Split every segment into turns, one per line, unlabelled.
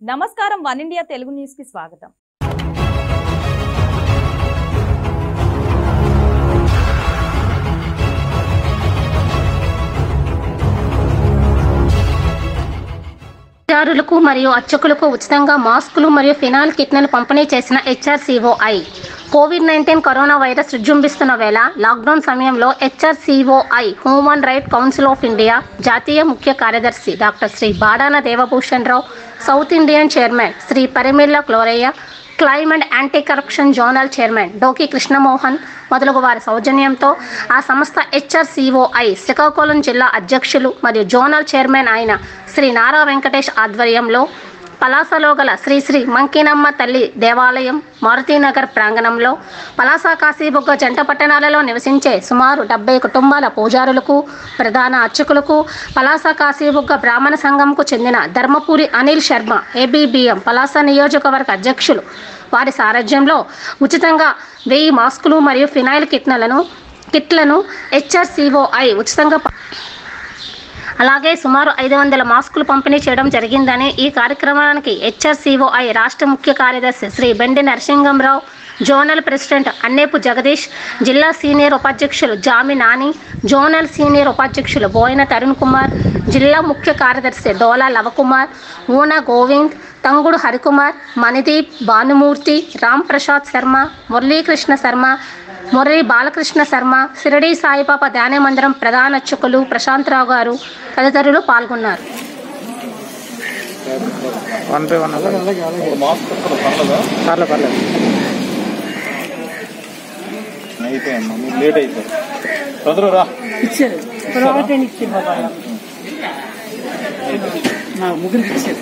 నమస్కారం one India Telugu news కి స్వాగతం
విద్యార్థులకు మరియు అర్చకులకు ఉచితంగా మాస్కులు మరియు ఫినాల్ కిట్లను పంపిణీ చేసిన HRCOI covid nineteen corona virus విజృంభిస్తున్న వేళ లాక్డౌన్ సమయంలో HRCOI human right council of India జాతీయ ముఖ్య కార్యదర్శి doctor Shri Badana Devabhushan Rao south Indian chairman Shri Parimilla Kloraiah crime and anti corruption zonal chairman Doki Krishnamohan మొదలగు వారి సౌజన్యంతో ఆ సంస్థ హెచ్ఆర్సీఓఐ శ్రీకాకుళం జిల్లా అధ్యక్షులు మరియు జోనల్ చైర్మన్ అయిన శ్రీ నారా వెంకటేష్ ఆధ్వర్యంలో పలాసలో గల శ్రీ శ్రీ మంకినమ్మ తల్లి దేవాలయం మారుతీనగర్ ప్రాంగణంలో పలాస కాశీబుగ్గ జంట పట్టణాలలో నివసించే సుమారు డెబ్బై కుటుంబాల పూజారులకు ప్రధాన అర్చకులకు పలాస కాశీబుగ్గ బ్రాహ్మణ సంఘంకు చెందిన ధర్మపురి అనిల్ శర్మ ఏబీబీఎం పలాస నియోజకవర్గ అధ్యక్షులు వారి సారథ్యంలో ఉచితంగా వెయ్యి మాస్కులు మరియు ఫినాయిల్ కిట్లను కిట్లను హెచ్ఆర్సీఓఐ ఉచితంగా ప- అలాగే సుమారు ఐదు వందల మాస్కులు పంపిణీ చేయడం జరిగిందని ఈ కార్యక్రమానికి హెచ్ఆర్సీఓఐ రాష్ట్ర ముఖ్య కార్యదర్శి శ్రీ బెండి నరసింగంరావు జోనల్ ప్రెసిడెంట్ అన్నేపు జగదీష్ జిల్లా సీనియర్ ఉపాధ్యక్షులు జామి నాని జోనల్ సీనియర్ ఉపాధ్యక్షులు బోయిన తరుణ్ కుమార్ జిల్లా ముఖ్య కార్యదర్శి డోలా లవకుమార్ ఊన గోవింద్ తంగుడు హరికుమార్ మణిదీప్ భానుమూర్తి రామ్ ప్రసాద్ శర్మ మురళీకృష్ణ శర్మ మురళి బాలకృష్ణ శర్మ సిరడి సాయిబాబా ధ్యాన మందిరం ప్రధాన అర్చకులు ప్రశాంతరావు గారు తదితరులు పాల్గొన్నారు
వన్ బై వన్ పర్లేదు పర్లేదు
అయిపోయామ్మా మీరు లేట్ అయిపోయారు బ్రదరు రా
ఇచ్చారు ఇప్పుడు ఒకటే ఇచ్చారు బాబా నా ముగ్గురికి ఇచ్చారు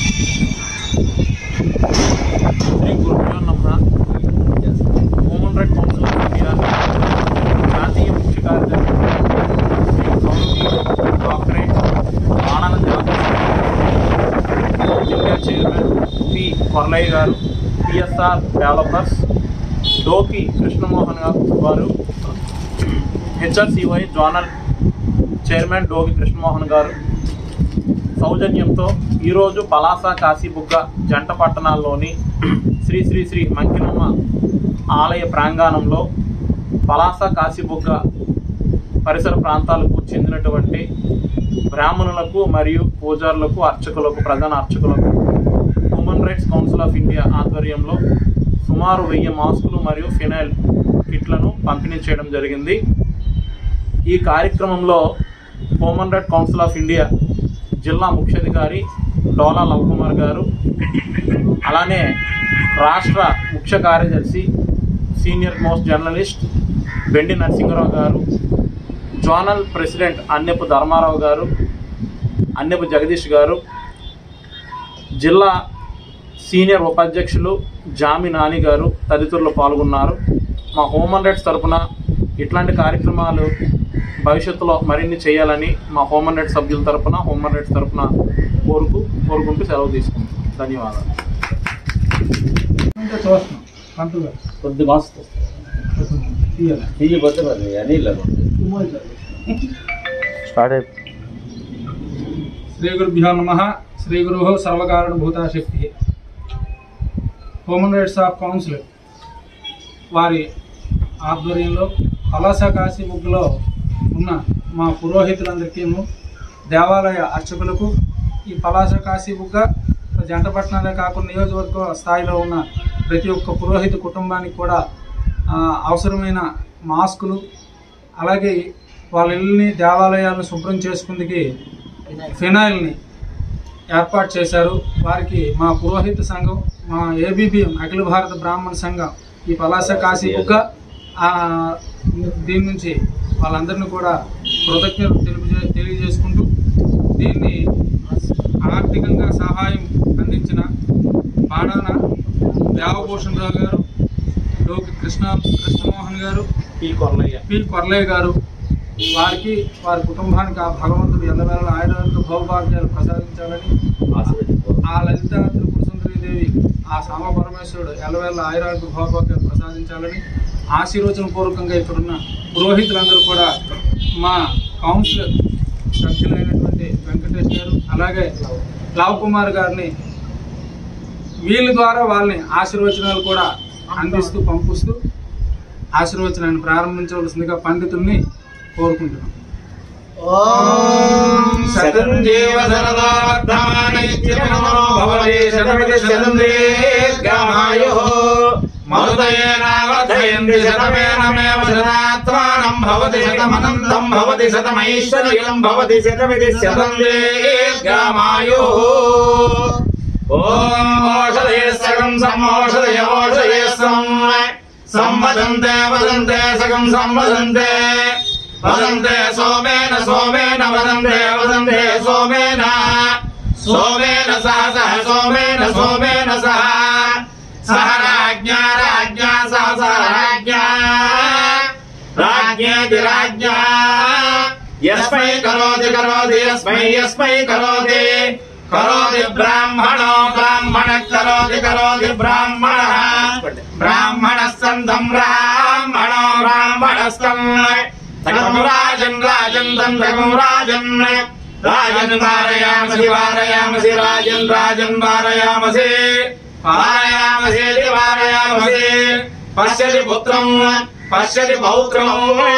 శ్రీ గురుభ్యో నమః human right council of India జాతీయ ముఖ్య కార్యదర్శి శ్రీ గౌరవనీయ డాక్టరేట్ ఆనంద ఇండియా చైర్మన్ పి కొర్లయ్య గారు పిఎస్ఆర్ డెవలపర్స్ డోకి కృష్ణమోహన్ గారు వారు HRCY zonal chairman Doki Krishnamohan గారు సౌజన్యంతో ఈరోజు పలాస కాశీబుగ్గ జంట పట్టణాల్లోని శ్రీ శ్రీ శ్రీ మంకినమ్మ ఆలయ ప్రాంగణంలో పలాస కాశీబుగ్గ పరిసర ప్రాంతాలకు చెందినటువంటి బ్రాహ్మణులకు మరియు పూజారులకు అర్చకులకు ప్రధాన అర్చకులకు human rights council of India ఆధ్వర్యంలో సుమారు వెయ్యి మాస్కులు మరియు ఫినైల్ కిట్లను పంపిణీ చేయడం జరిగింది ఈ కార్యక్రమంలో human right council of India జిల్లా ముఖ్యాధికారి డోలా లవకుమార్ గారు అలానే రాష్ట్ర ముఖ్య కార్యదర్శి senior most journalist Bendi Narasimharao గారు జోనల్ ప్రెసిడెంట్ అన్నెపు ధర్మారావు గారు అన్నెపు జగదీష్ గారు జిల్లా సీనియర్ ఉపాధ్యక్షులు జామి నాని గారు తదితరులు పాల్గొన్నారు మా హ్యూమన్ రైట్స్ తరపున ఇట్లాంటి కార్యక్రమాలు భవిష్యత్తులో మరిన్ని చేయాలని మా హ్యూమన్ రైట్స్ సభ్యుల తరపున హ్యూమన్ రైట్స్ తరపున కోరుకు కోరుకుంటూ సెలవు తీసుకుంటాం ధన్యవాదాలు
ఇంకా చూస్తున్నాం పంతులు
కొద్ది మాస్క్
తీయాలి
తీయబోతే మరి అనిల్
స్టార్ట్ అయిపోయింది
శ్రీ గురుభ్యో నమ శ్రీ గురు సర్వకారణభూతాశక్తి హ్యూమన్ రైట్స్ ఆఫ్ కౌన్సిల్ వారి ఆధ్వర్యంలో కలాస కాశీబుగ్లో ఉన్న మా పురోహితులందరికీ దేవాలయ అర్చకులకు ఈ పలాస కాశీబుగ్గ జంట పట్టణాలే కాకుండా నియోజకవర్గ స్థాయిలో ఉన్న ప్రతి ఒక్క పురోహిత కుటుంబానికి కూడా ఆ, అవసరమైన మాస్కులు అలాగే వాళ్ళ ఇల్లుని దేవాలయాలను శుభ్రం చేసుకుందికి ఫినాయిల్ని ఏర్పాటు చేశారు వారికి మా పురోహిత సంఘం మా ఏబీబీఎం అఖిల భారత బ్రాహ్మణ సంఘం ఈ పలాస కాశీ బుగ్గ ఆ, దీని నుంచి వాళ్ళందరినీ కూడా కృతజ్ఞతలు తెలియజే తెలియజేసుకుంటూ దీన్ని ఆర్థికంగా సహాయం అందించిన బాడాన దేవభూషణ్ రావు గారు లోకి కృష్ణ కృష్ణమోహన్ గారు
పి కొర్లయ్య
పి కొర్లయ్య గారు వారికి వారి కుటుంబానికి ఆ భగవంతుడు ఎల్లవేళ ఆయుర్వేద భౌభాగ్యాలు ప్రసాదించాలని ఆ లలిత త్రిపుర సుందరీదేవి ఆ సామ పరమేశ్వరుడు ఎల్లవేళ ఆయుర్వేద భౌభాగ్యాలు ప్రసాదించాలని ఆశీర్వచన పూర్వకంగా ఇక్కడున్న పురోహితులందరూ కూడా మా కౌన్సిలర్ సభ్యులైనటువంటి వెంకటేష్ గారు అలాగే లావ్ కుమార్ గారిని వీళ్ళ ద్వారా వాళ్ళని ఆశీర్వచనాలు కూడా అందిస్తూ పంపిస్తూ ఆశీర్వచనాన్ని ప్రారంభించవలసిందిగా పండితుల్ని కోరుకుంటున్నాం
శతం జీవ శరదో వర్ధమానైత్యమనో భవతి శతమితి శతం దీర్ఘమాయుః మరుదయేనావర్ధయంతి శతమేనమేవ శతాత్మానం భవతి శతమనంతం భవతి శతమైశ్వర్యం భవతి శతమితి శతం దీర్ఘమాయుః ఓం ఓషధయ సగం సమోషధయ ఓషధయ సం సంవదంతే వదంతే సగం సంవదంతే వదంతే సోమేన సోమేన వదంతే వదంతే సోమేన సోమేన సహ సహ సోమేన సోమేన సహ సహ రాజ్ఞా రాజ్ఞా సహ సహ రాజ్ఞా రాజ్ఞేతి రాజ్ఞా యస్మై కరోతి కరోతి యస్మై యస్మై కరోతి కరోతి బ్రాహ్మణో బ్రాహ్మణ కరోతి కరోతి బ్రాహ్మణ బ్రాహ్మణస్తంతం బ్రాహ్మణో బ్రాహ్మణస్తం తగం రాజన్ రాజన్ తంతగం రాజన్ రాజన్ వారయామసి వారయామసి రాజన్ రాజన్ వారయామసి వారయామసి వారయామసి పశ్యతి పుత్రం పశ్యతి పౌత్రం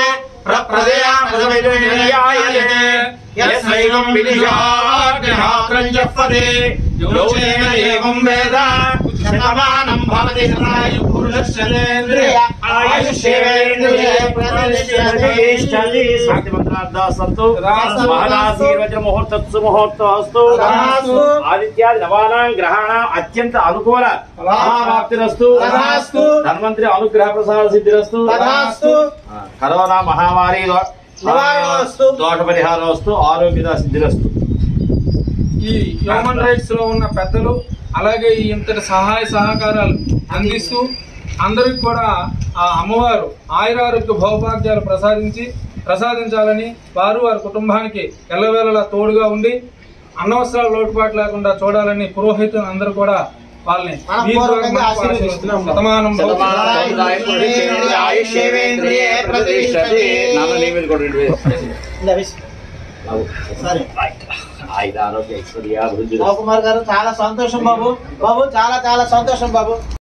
ప్రప్రదయామసమియాయతే యస్మైవం విదిశాగ్రహాత్రం జప్పతే యోగేన ఏవం వేద శతమానం భవతి శతాయు పురుషేంద్రియ ఆయుష్యేంద్రియ ప్రతిష్టతి
శాంతి మంత్రార్థ సంతు
తదాస్తు.
మహారాశీర్వచన ముహూర్తత్సు ముహూర్తస్తు
తదాస్తు.
ఆదిత్యాది నవానాం గ్రహాణం అత్యంత అనుకూల ఫలాప్తిరస్తు
తదాస్తు.
ధన్వంతరి అనుగ్రహ ప్రసాద సిద్ధిరస్తు
తదాస్తు.
ఆ, కరోనా మహామారి దో-
నివారణమస్తు.
దోష పరిహారమస్తు ఆరోగ్యద సిద్ధిరస్తు
ఈ హ్యూమన్ రైట్స్ లో ఉన్న పెద్దలు అలాగే ఈ ఇంతటి సహాయ సహకారాలు అందిస్తూ అందరికి కూడా ఆ అమ్మవారు ఆయురారోగ్య భౌభాగ్యాలు ప్రసాదించి ప్రసాదించాలని వారు వారి కుటుంబానికి ఎల్లవేళలా తోడుగా ఉండి అన్నవసరాల లోటుపాటు లేకుండా చూడాలని పురోహితులు అందరూ కూడా వాళ్ళని
మనపూర్వకంగా ఆశీర్వదిస్తున్నాము.
శతమానం భవతి.
ఆయుష్యేంద్రియే ప్రతిష్టతి
నాన్న నీ మీద కూడా రెండు వేలు.
సరే
ఆయుధ ఆరోగ్య ఐశ్వర్య అభివృద్ధి
కుమార్ గారు చాలా సంతోషం బాబు బాబు చాలా చాలా సంతోషం బాబు